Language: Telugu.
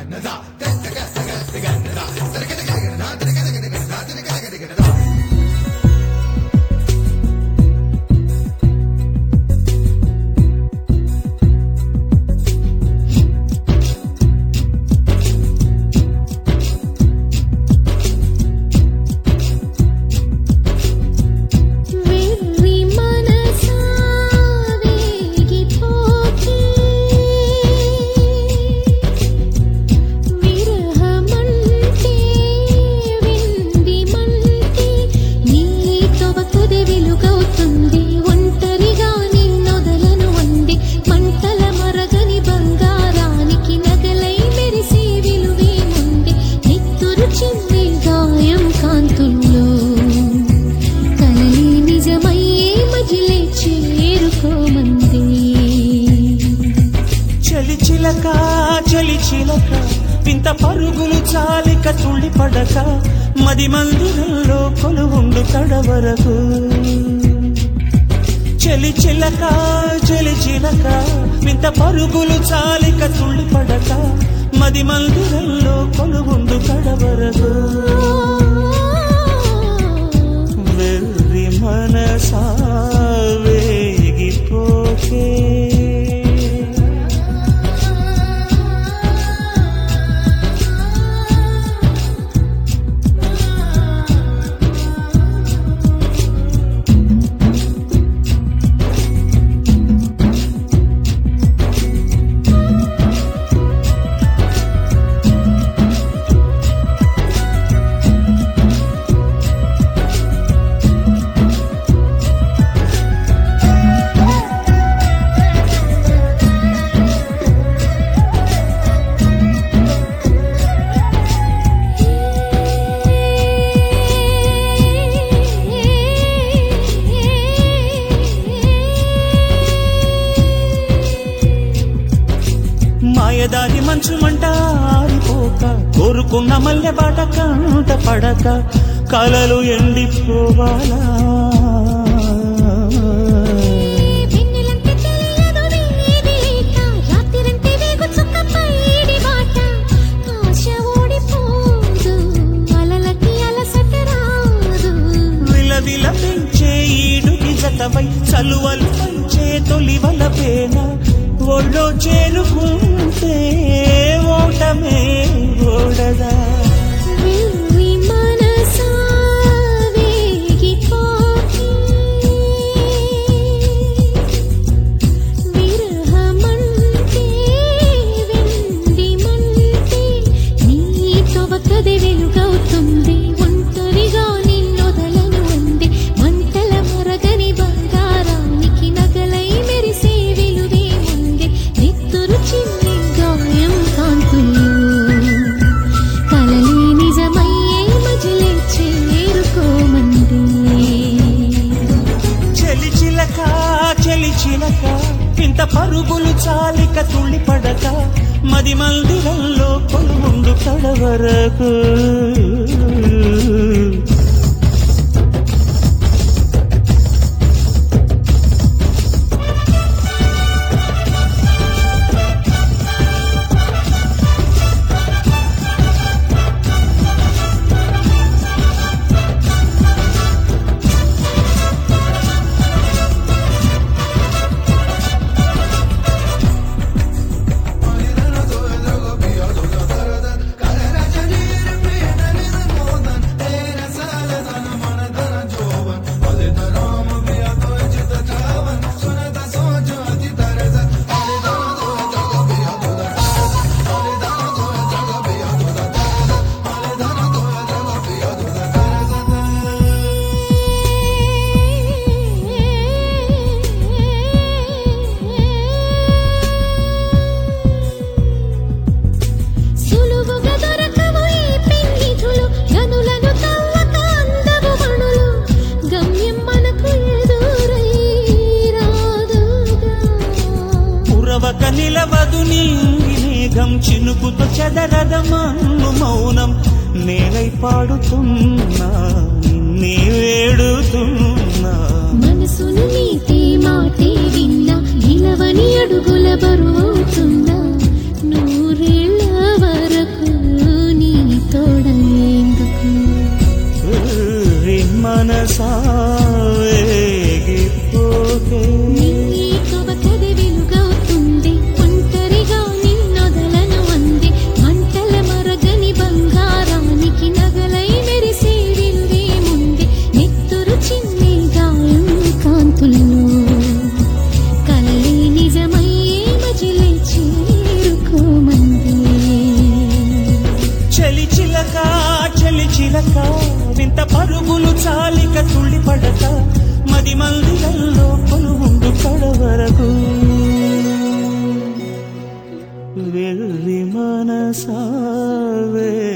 వెర్రి మనసా వేగిపోకే విరహమంటే వింది మంటే నీతో తుది వెలుగవుతుంది ఒంటరిగా నిన్నొదలను వండి మంటల మరగని బంగారానికి నగలై మెరిసే విలువేముంది నిత్తురు చింది గాయం కాంతుల్లో కలలి నిజమయ్యే మజిలే చేరుకోమంది చలి చిలక చలి చిలక వింత పరుగులు చాలిక తుళ్ళి పడక మది మందిరంలో కొలువుండు కడవరకు చలి చిలక చలి చిలక వింత పరుగులు చాలిక తుళ్ళి పడక మది మందిరంలో కొలువుండు కడవరకు వెర్రి మనసా వేగిపోకే మాయదారి మంచు మంట ఆరిపోక కోరుకున్న మల్లె బాట కంట పడక కలలు ఎండిపోవాలా వెన్నెలంటే తెలియదు వేరేట రాత్రిరంటే వేగు చుక్క పైడి బాట ఆశ ఓడిపోదు అలలకి అలసట రాదు విలవిల పెంచే ఈడుకి జతవై చలువలు పంచే తొలి వలపేన ఒళ్ళో చేరుకుంటే ఓటమే ఓడదా వెర్రి మనసా వేగిపోకే విరహమంటే వెండి మంటే నీతో వత్తది వెలుగవుతుంది ఒంటరిగా నిన్నొదలను అంది మంటల మరగని బంగారానికి నగలై మెరిసే విలువే ఉంది నిత్తురు చిన్ని గాయం కాంతుల్లో కలలే నిజమయ్యే మజిలే చేరుకోమంది చలి చిలక చలి చిలక ఇంత పరుగులు చాలిక తుళ్ళి పడక మది మందిరంలో కొలుముండు కడవరకు సులువుగా దొరకవు ఈ పెన్నిధులు గనులను తవ్వక అందవు మణులు గమ్యం మనకు ఎదురై రాదుగా ఉరవక నిలవదు నీంగి మేఘం చినుకుతో చెదరద మన్ను మౌనం నేనై పాడుతున్నా నీ వేడుతున్నా మనసును మీటే మాటే విన్నా నిలవని అడుగుల బరువుతున్నా నూరేళ్ల వరకు చిలక వింత పరుగులు చాలిక తుళ్ళి పడక మది మందిరల్లో కొలువుండు కడవరకు వెర్రి మనసావే